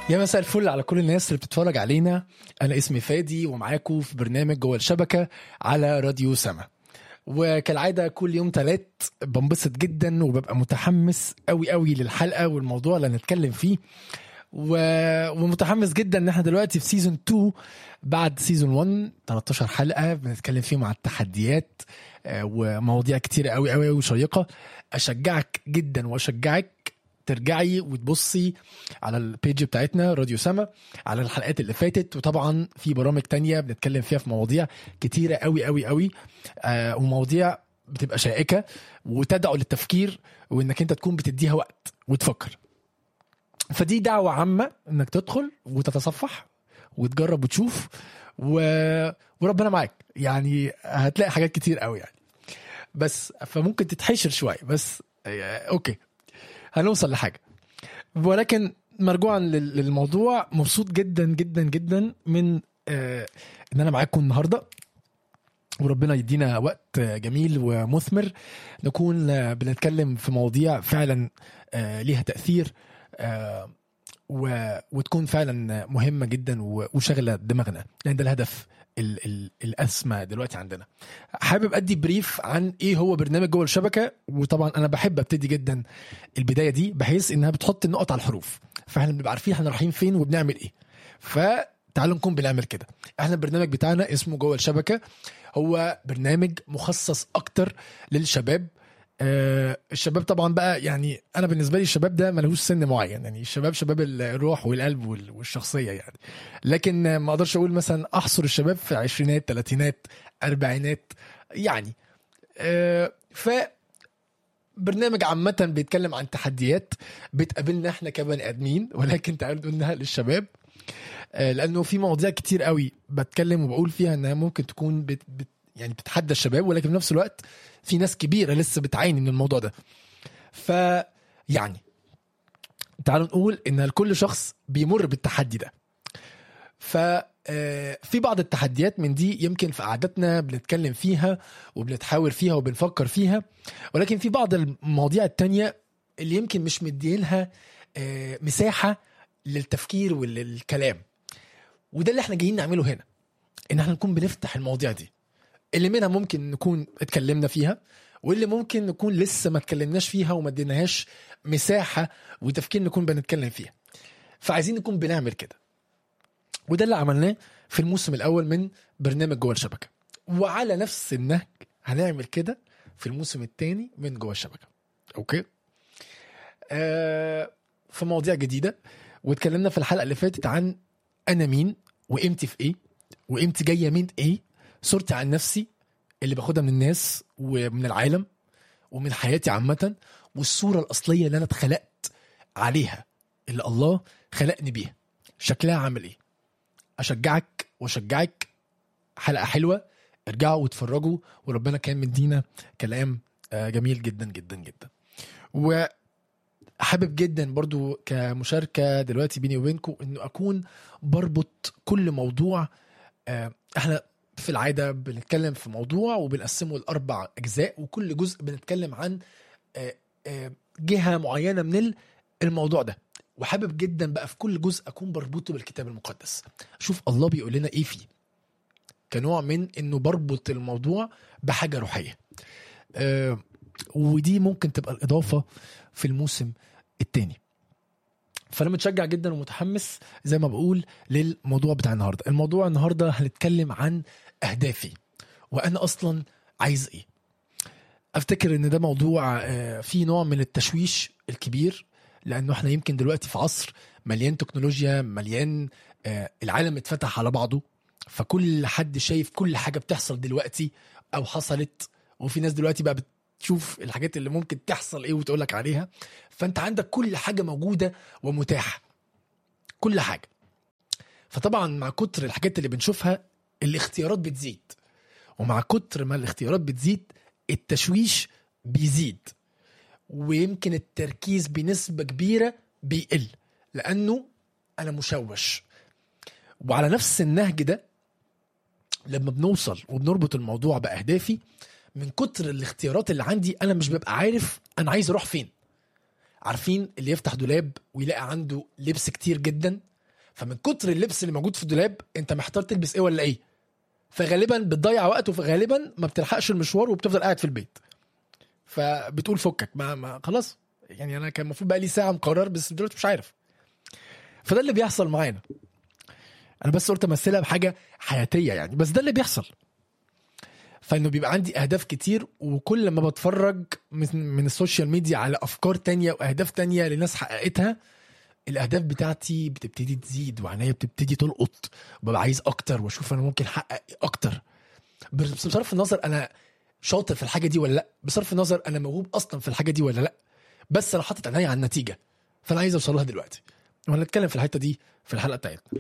يا مساء الفل على كل الناس اللي بتتفرج علينا انا اسمي فادي ومعاكم في برنامج جوه الشبكه على راديو سما وكالعاده كل يوم تلات بنبسط جدا وببقى متحمس قوي قوي للحلقه والموضوع اللي هنتكلم فيه و... ومتحمس جدا ان احنا دلوقتي في سيزون 2 بعد سيزون 1 13 حلقه بنتكلم فيهم على التحديات آه، ومواضيع كتير قوي قوي وشيقه اشجعك جدا واشجعك ترجعي وتبصي على البيج بتاعتنا راديو سما على الحلقات اللي فاتت وطبعا في برامج تانية بنتكلم فيها في مواضيع كتيرة قوي قوي قوي آه ومواضيع بتبقى شائكة وتدعو للتفكير وانك انت تكون بتديها وقت وتفكر فدي دعوة عامة انك تدخل وتتصفح وتجرب وتشوف و... وربنا معاك يعني هتلاقي حاجات كتير قوي يعني بس فممكن تتحشر شوية بس آه، اوكي هنوصل لحاجه ولكن مرجوعا لل- للموضوع مبسوط جدا جدا جدا من آه ان انا معاكم النهارده وربنا يدينا وقت آه، جميل ومثمر نكون آه، بنتكلم في مواضيع فعلا آه ليها تاثير آه و... وتكون فعلا مهمه جدا و- وشغله دماغنا لان ده الهدف ال... ال... الاسمى دلوقتي عندنا حابب ادي بريف عن ايه هو برنامج جوه الشبكه وطبعا انا بحب ابتدي جدا البدايه دي بحيث انها بتحط النقط على الحروف فاحنا بنبقى عارفين احنا رايحين فين وبنعمل ايه فتعالوا نكون بنعمل كده احنا البرنامج بتاعنا اسمه جوه الشبكه هو برنامج مخصص اكتر للشباب آه الشباب طبعا بقى يعني انا بالنسبه لي الشباب ده ملهوش سن معين يعني الشباب شباب الروح والقلب وال- والشخصيه يعني لكن آه، ما اقدرش اقول مثلا احصر الشباب في عشرينات ثلاثينات اربعينات يعني آه ف برنامج عامة بيتكلم عن تحديات بتقابلنا احنا كبني ادمين ولكن تعالوا نقولها للشباب آه، لانه في مواضيع كتير قوي بتكلم وبقول فيها انها ممكن تكون بت بت يعني بتتحدى الشباب ولكن في نفس الوقت في ناس كبيرة لسه بتعاني من الموضوع ده ف يعني تعالوا نقول ان لكل شخص بيمر بالتحدي ده ف آه، في بعض التحديات من دي يمكن في قعدتنا بنتكلم فيها وبنتحاور فيها وبنفكر فيها ولكن في بعض المواضيع التانية اللي يمكن مش مدينها آه، مساحة للتفكير وللكلام وده اللي احنا جايين نعمله هنا ان احنا نكون بنفتح المواضيع دي اللي منها ممكن نكون اتكلمنا فيها واللي ممكن نكون لسه ما اتكلمناش فيها وما اديناهاش مساحة وتفكير نكون بنتكلم فيها فعايزين نكون بنعمل كده وده اللي عملناه في الموسم الاول من برنامج جوه الشبكه وعلى نفس النهج هنعمل كده في الموسم الثاني من جوه الشبكه اوكي آه في مواضيع جديده واتكلمنا في الحلقه اللي فاتت عن انا مين وقيمتي في ايه وقيمتي جايه من ايه صورتي عن نفسي اللي باخدها من الناس ومن العالم ومن حياتي عامه والصوره الاصليه اللي انا اتخلقت عليها اللي الله خلقني بيها شكلها عامل ايه اشجعك واشجعك حلقه حلوه ارجعوا واتفرجوا وربنا كان مدينا كلام آه، جميل جدا جدا جدا وحابب جدا برضو كمشاركه دلوقتي بيني وبينكم انه اكون بربط كل موضوع آه، احنا في العاده بنتكلم في موضوع وبنقسمه لاربع اجزاء وكل جزء بنتكلم عن آه، آه، جهه معينه من الموضوع ده وحابب جدا بقى في كل جزء اكون بربطه بالكتاب المقدس شوف الله بيقول لنا ايه فيه كنوع من انه بربط الموضوع بحاجه روحيه آه ودي ممكن تبقى الاضافه في الموسم الثاني فانا متشجع جدا ومتحمس زي ما بقول للموضوع بتاع النهارده الموضوع النهارده هنتكلم عن اهدافي وانا اصلا عايز ايه افتكر ان ده موضوع آه، فيه نوع من التشويش الكبير لانه احنا يمكن دلوقتي في عصر مليان تكنولوجيا مليان آه، العالم اتفتح على بعضه فكل حد شايف كل حاجه بتحصل دلوقتي او حصلت وفي ناس دلوقتي بقى بتشوف الحاجات اللي ممكن تحصل ايه وتقول لك عليها فانت عندك كل حاجه موجوده ومتاحه كل حاجه فطبعا مع كتر الحاجات اللي بنشوفها الاختيارات بتزيد ومع كتر ما الاختيارات بتزيد التشويش بيزيد ويمكن التركيز بنسبة كبيرة بيقل لأنه أنا مشوش وعلى نفس النهج ده لما بنوصل وبنربط الموضوع بأهدافي من كتر الاختيارات اللي عندي أنا مش ببقى عارف أنا عايز أروح فين عارفين اللي يفتح دولاب ويلاقي عنده لبس كتير جدا فمن كتر اللبس اللي موجود في الدولاب انت محتار تلبس ايه ولا ايه فغالبا بتضيع وقت وغالبا ما بتلحقش المشوار وبتفضل قاعد في البيت فبتقول فكك ما, ما خلاص يعني انا كان المفروض بقى لي ساعه مقرر بس دلوقتي مش عارف فده اللي بيحصل معانا انا بس قلت امثلها بحاجه حياتيه يعني بس ده اللي بيحصل فانه بيبقى عندي اهداف كتير وكل ما بتفرج من, من السوشيال ميديا على افكار تانية واهداف تانية لناس حققتها الاهداف بتاعتي بتبتدي تزيد وعينيا بتبتدي تلقط وببقى عايز اكتر واشوف انا ممكن احقق إيه اكتر بس بصرف النظر انا شاطر في الحاجه دي ولا لا بصرف النظر انا موهوب اصلا في الحاجه دي ولا لا بس انا حاطط عينيا على النتيجه فانا عايز اوصل لها دلوقتي وهنتكلم في الحته دي في الحلقه بتاعتنا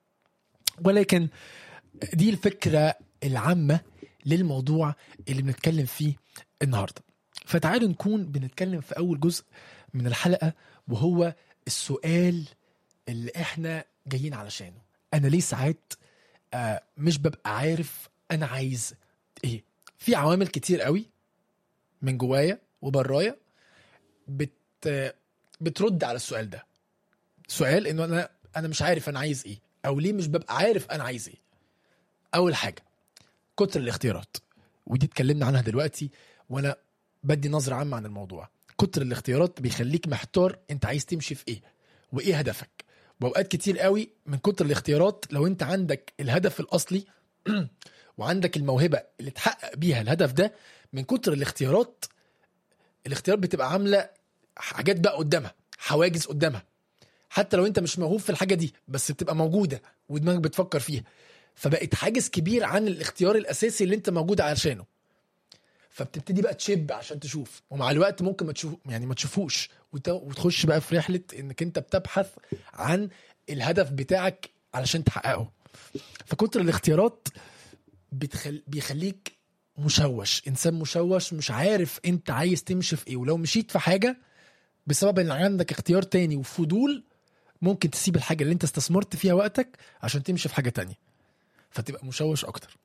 ولكن دي الفكره العامه للموضوع اللي بنتكلم فيه النهارده فتعالوا نكون بنتكلم في اول جزء من الحلقه وهو السؤال اللي احنا جايين علشانه انا ليه ساعات آه مش ببقى عارف انا عايز ايه في عوامل كتير قوي من جوايا وبرايا بت بترد على السؤال ده سؤال انه انا انا مش عارف انا عايز ايه او ليه مش ببقى عارف انا عايز ايه اول حاجه كتر الاختيارات ودي اتكلمنا عنها دلوقتي وانا بدي نظره عامه عن الموضوع كتر الاختيارات بيخليك محتار انت عايز تمشي في ايه وايه هدفك واوقات كتير قوي من كتر الاختيارات لو انت عندك الهدف الاصلي وعندك الموهبه اللي تحقق بيها الهدف ده من كتر الاختيارات الاختيارات بتبقى عامله حاجات بقى قدامها حواجز قدامها حتى لو انت مش موهوب في الحاجه دي بس بتبقى موجوده ودماغك بتفكر فيها فبقت حاجز كبير عن الاختيار الاساسي اللي انت موجود علشانه فبتبتدي بقى تشب عشان تشوف ومع الوقت ممكن ما تشوف يعني ما تشوفوش وت- وتخش بقى في رحله انك انت بتبحث عن الهدف بتاعك علشان تحققه فكتر الاختيارات بتخل... بيخليك مشوش انسان مشوش مش عارف انت عايز تمشي في ايه ولو مشيت في حاجه بسبب ان عندك اختيار تاني وفضول ممكن تسيب الحاجه اللي انت استثمرت فيها وقتك عشان تمشي في حاجه تانية فتبقى مشوش اكتر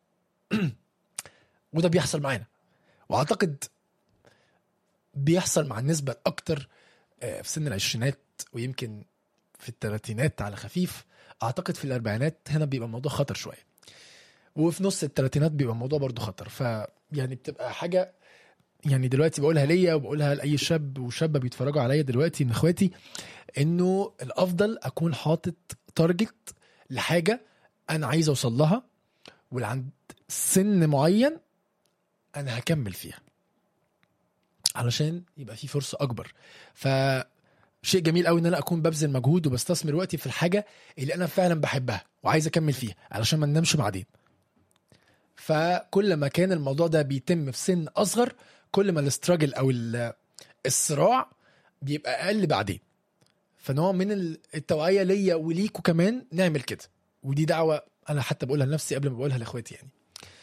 وده بيحصل معانا واعتقد بيحصل مع النسبه الاكتر آه، في سن العشرينات ويمكن في الثلاثينات على خفيف اعتقد في الاربعينات هنا بيبقى الموضوع خطر شويه وفي نص الثلاثينات بيبقى الموضوع برضو خطر ف يعني بتبقى حاجه يعني دلوقتي بقولها ليا وبقولها لاي شاب وشابه بيتفرجوا عليا دلوقتي من اخواتي انه الافضل اكون حاطط تارجت لحاجه انا عايز اوصل لها ولعند سن معين انا هكمل فيها علشان يبقى في فرصه اكبر ف شيء جميل قوي ان انا اكون ببذل مجهود وبستثمر وقتي في الحاجه اللي انا فعلا بحبها وعايز اكمل فيها علشان ما ننامش بعدين فكل ما كان الموضوع ده بيتم في سن اصغر كل ما الاستراجل او ال- الصراع بيبقى اقل بعدين فنوع من ال- التوعيه ليا وليكوا كمان نعمل كده ودي دعوه انا حتى بقولها لنفسي قبل ما بقولها لاخواتي يعني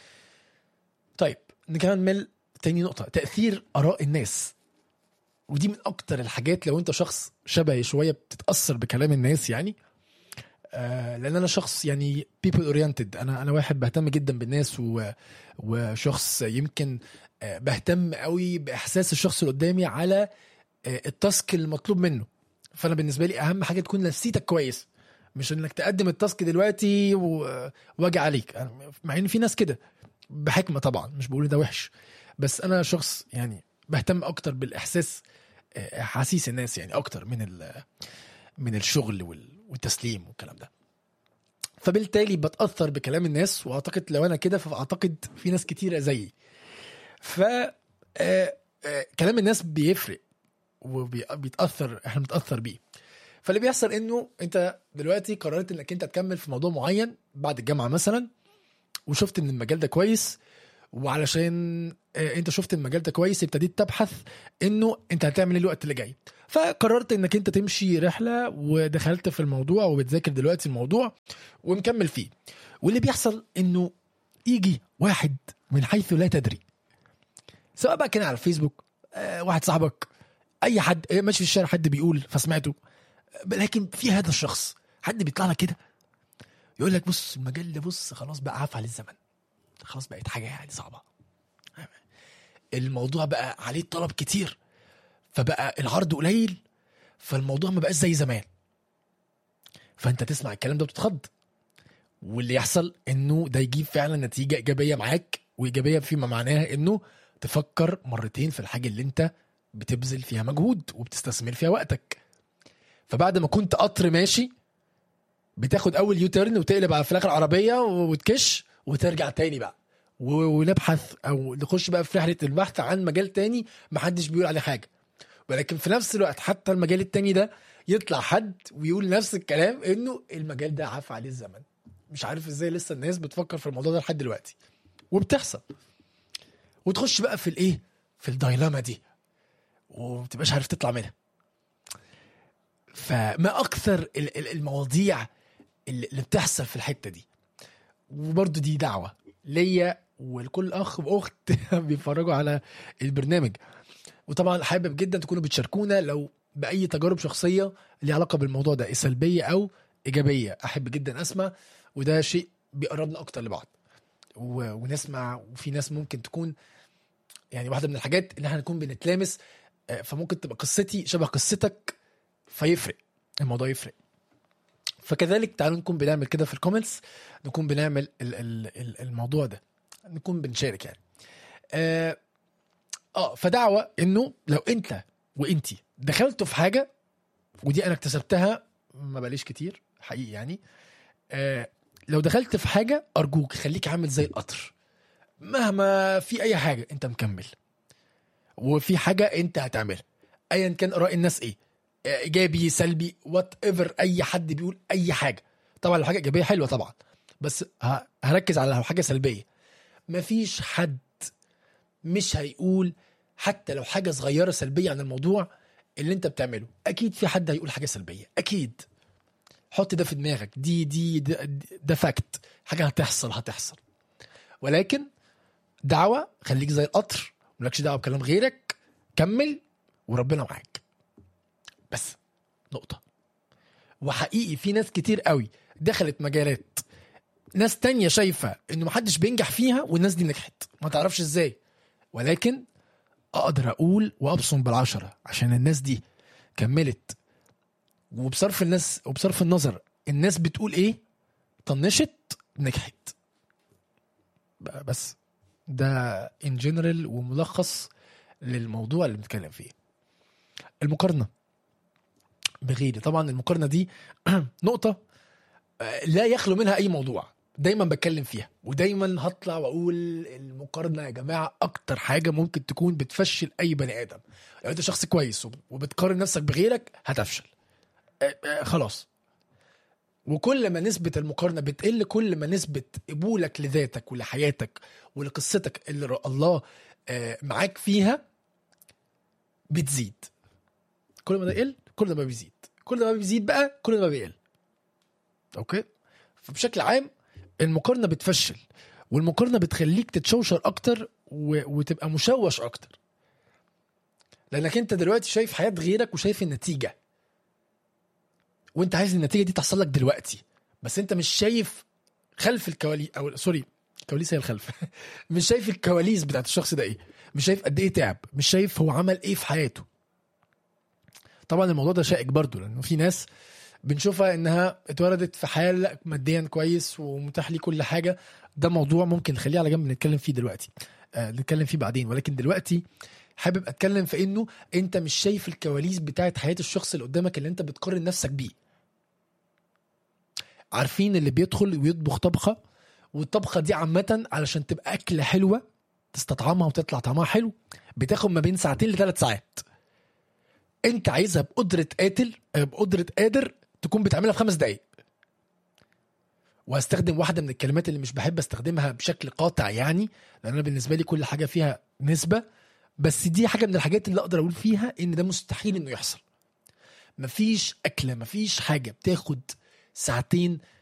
طيب نكمل تاني نقطه تاثير اراء الناس ودي من اكتر الحاجات لو انت شخص شبهي شويه بتتاثر بكلام الناس يعني آه لان انا شخص يعني بيبل اورينتد انا انا واحد بهتم جدا بالناس و وشخص يمكن آه بهتم قوي باحساس الشخص اللي قدامي على آه التاسك المطلوب منه فانا بالنسبه لي اهم حاجه تكون نفسيتك كويس مش انك تقدم التاسك دلوقتي و- واجي عليك أنا- مع ان في ناس كده بحكمه طبعا مش بقول ده وحش بس انا شخص يعني بهتم اكتر بالاحساس آه، احاسيس الناس يعني اكتر من ال- من الشغل وال- والتسليم والكلام ده فبالتالي بتاثر بكلام الناس واعتقد لو انا كده فاعتقد في ناس كتيره زيي ف آه، آه، كلام الناس بيفرق وبيتاثر احنا بنتاثر بيه فاللي بيحصل انه انت دلوقتي قررت انك انت تكمل في موضوع معين بعد الجامعه مثلا وشفت ان المجال ده كويس وعلشان آه، انت شفت المجال ده كويس ابتديت تبحث انه انت هتعمل ايه الوقت اللي جاي فقررت انك انت تمشي رحله ودخلت في الموضوع وبتذاكر دلوقتي الموضوع ومكمل فيه واللي بيحصل انه يجي واحد من حيث لا تدري سواء بقى كان على الفيسبوك آه، واحد صاحبك اي حد آه، ماشي في الشارع حد بيقول فسمعته آه، لكن في هذا الشخص حد بيطلع لك كده يقول لك بص المجال ده بص خلاص بقى عفى عليه الزمن خلاص بقت حاجه يعني صعبه الموضوع بقى عليه طلب كتير فبقى العرض قليل فالموضوع ما بقاش زي زمان فانت تسمع الكلام ده وتتخض واللي يحصل انه ده يجيب فعلا نتيجه ايجابيه معاك وايجابيه فيما معناها انه تفكر مرتين في الحاجه اللي انت بتبذل فيها مجهود وبتستثمر فيها وقتك فبعد ما كنت قطر ماشي بتاخد اول يو تيرن وتقلب على في الاخر عربيه وتكش وترجع تاني بقى و- ونبحث او نخش بقى في رحله البحث عن مجال تاني محدش بيقول عليه حاجه ولكن في نفس الوقت حتى المجال التاني ده يطلع حد ويقول نفس الكلام انه المجال ده عفى عليه الزمن مش عارف ازاي لسه الناس بتفكر في الموضوع ده لحد دلوقتي وبتحصل وتخش بقى في الايه في الدايلاما دي ومتبقاش عارف تطلع منها فما اكثر ال- ال- المواضيع اللي اللي بتحصل في الحته دي وبرضه دي دعوه ليا ولكل اخ واخت بيتفرجوا على البرنامج وطبعا حابب جدا تكونوا بتشاركونا لو باي تجارب شخصيه ليها علاقه بالموضوع ده سلبيه او ايجابيه احب جدا اسمع وده شيء بيقربنا اكتر لبعض و... ونسمع وفي ناس ممكن تكون يعني واحده من الحاجات ان احنا نكون بنتلامس آه، فممكن تبقى قصتي شبه قصتك فيفرق الموضوع يفرق فكذلك تعالوا نكون بنعمل كده في الكومنتس نكون بنعمل ال ال ال الموضوع ده نكون بنشارك يعني اه, آه فدعوة انه لو انت وانتي دخلتوا في حاجة ودي انا اكتسبتها ما بقاليش كتير حقيقي يعني آه لو دخلت في حاجة ارجوك خليك عامل زي القطر مهما في اي حاجة انت مكمل وفي حاجة انت هتعملها ايا كان اراء الناس ايه ايجابي سلبي وات ايفر اي حد بيقول اي حاجه طبعا لو حاجه ايجابيه حلوه طبعا بس ه- هركز على لو حاجه سلبيه مفيش حد مش هيقول حتى لو حاجه صغيره سلبيه عن الموضوع اللي انت بتعمله اكيد في حد هيقول حاجه سلبيه اكيد حط ده في دماغك دي دي ده, ده فاكت حاجه هتحصل هتحصل ولكن دعوه خليك زي القطر مالكش دعوه بكلام غيرك كمل وربنا معاك بس نقطة وحقيقي في ناس كتير قوي دخلت مجالات ناس تانية شايفة انه محدش بينجح فيها والناس دي نجحت ما تعرفش ازاي ولكن اقدر اقول وابصم بالعشرة عشان الناس دي كملت وبصرف الناس وبصرف النظر الناس بتقول ايه طنشت نجحت ب- بس ده ان جنرال وملخص للموضوع اللي بنتكلم فيه المقارنه بغيري طبعا المقارنه دي نقطه آه، لا يخلو منها اي موضوع دايما بتكلم فيها ودايما هطلع واقول المقارنه يا جماعه اكتر حاجه ممكن تكون بتفشل اي بني ادم لو انت شخص كويس وب- وبتقارن نفسك بغيرك هتفشل آه، آه، خلاص وكل ما نسبة المقارنة بتقل كل ما نسبة قبولك لذاتك ولحياتك ولقصتك اللي ر- الله آه، معاك فيها بتزيد كل ما ده يقل كل ما بيزيد كل ما بيزيد بقى كل ما بيقل اوكي فبشكل عام المقارنه بتفشل والمقارنه بتخليك تتشوشر اكتر و... وتبقى مشوش اكتر لانك انت دلوقتي شايف حياه غيرك وشايف النتيجه وانت عايز النتيجه دي تحصل لك دلوقتي بس انت مش شايف خلف الكواليس او سوري الكواليس هي الخلف مش شايف الكواليس بتاعت الشخص ده ايه مش شايف قد ايه تعب مش شايف هو عمل ايه في حياته طبعا الموضوع ده شائك برضو لانه في ناس بنشوفها انها اتولدت في حال ماديا كويس ومتاح ليه كل حاجه ده موضوع ممكن نخليه على جنب نتكلم فيه دلوقتي آه نتكلم فيه بعدين ولكن دلوقتي حابب اتكلم في انه انت مش شايف الكواليس بتاعت حياه الشخص اللي قدامك اللي انت بتقارن نفسك بيه عارفين اللي بيدخل ويطبخ طبخه والطبخه دي عامه علشان تبقى اكله حلوه تستطعمها وتطلع طعمها حلو بتاخد ما بين ساعتين لثلاث ساعات انت عايزها بقدره قاتل آه، بقدره قادر تكون بتعملها في خمس دقايق وهستخدم واحده من الكلمات اللي مش بحب استخدمها بشكل قاطع يعني لان انا بالنسبه لي كل حاجه فيها نسبه بس دي حاجه من الحاجات اللي اقدر اقول فيها ان ده مستحيل انه يحصل مفيش اكله مفيش حاجه بتاخد ساعتين